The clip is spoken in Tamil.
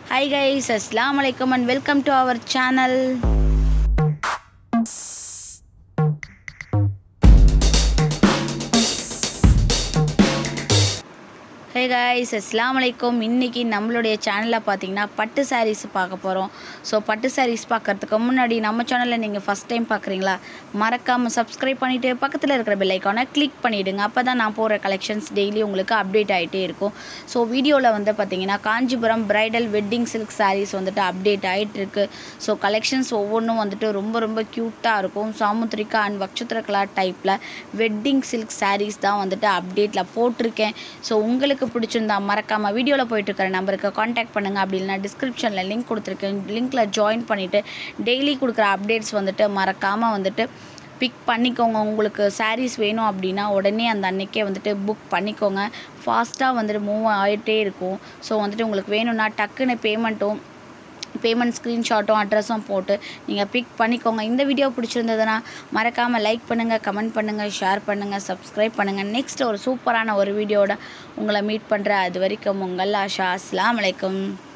Hi guys, Assalamu alaikum and welcome to our channel. Hey guys அஸ்லாம் வலைக்கம் இன்றைக்கி நம்மளுடைய சேனலில் பார்த்தீங்கன்னா பட்டு சாரீஸ் பார்க்க போகிறோம் ஸோ பட்டு சாரீஸ் பார்க்கறதுக்கு முன்னாடி நம்ம சேனலில் நீங்கள் ஃபஸ்ட் டைம் பார்க்குறீங்களா மறக்காமல் சப்ஸ்கிரைப் பண்ணிவிட்டு பக்கத்தில் இருக்கிற பெல் ஐக்கானை கிளிக் பண்ணிவிடுங்க அப்போ தான் நான் போகிற கலெக்ஷன்ஸ் டெய்லி உங்களுக்கு அப்டேட் ஆகிட்டே இருக்கும் ஸோ வீடியோவில் வந்து பார்த்தீங்கன்னா Kanchipuram bridal wedding silk sarees வந்துட்டு அப்டேட் ஆகிட்டு இருக்கு ஸோ கலெக்ஷன்ஸ் ஒவ்வொன்றும் வந்துட்டு ரொம்ப ரொம்ப க்யூட்டாக இருக்கும் சாமுத்ரிகா அண்ட் வக்ஷத்ர கலர் டைப்பில் வெட்டிங் சில்க் சாரீஸ் தான் வந்துட்டு அப்டேட்டில் போட்டிருக்கேன் ஸோ உங்களுக்கு பிடிச்சிருந்தா மறக்காமல் வீடியோவில் போயிட்டு இருக்கிற நம்பருக்கு காண்டாக்ட் பண்ணுங்கள் அப்படி இல்லைனா டிஸ்கிரிப்ஷனில் லிங்க் கொடுத்துருக்கேன் லிங்க்கில் ஜாயின் பண்ணிவிட்டு டெய்லி கொடுக்குற அப்டேட்ஸ் வந்துட்டு மறக்காமல் வந்துட்டு பிக் பண்ணிக்கோங்க உங்களுக்கு சாரீஸ் வேணும் அப்படின்னா உடனே அந்த அன்னைக்கே வந்துட்டு புக் பண்ணிக்கோங்க ஃபாஸ்ட்டாக வந்துட்டு மூவ் ஆகிட்டே இருக்கும் ஸோ வந்துட்டு உங்களுக்கு வேணும்னா டக்குன்னு பேமெண்ட்டும் பேமெண்ட் ஸ்க்ரீன்ஷாட்டும் அட்ரஸும் போட்டு நீங்கள் பிக் பண்ணிக்கோங்க இந்த வீடியோ பிடிச்சிருந்ததுன்னா மறக்காமல் லைக் பண்ணுங்கள் கமெண்ட் பண்ணுங்கள் ஷேர் பண்ணுங்கள் சப்ஸ்கிரைப் பண்ணுங்கள் நெக்ஸ்ட் ஒரு சூப்பரான ஒரு வீடியோட உங்களை மீட் பண்ணுறேன் அது வரைக்கும் உங்கள் ஆஷா அஸ்லாம் வலைக்கம்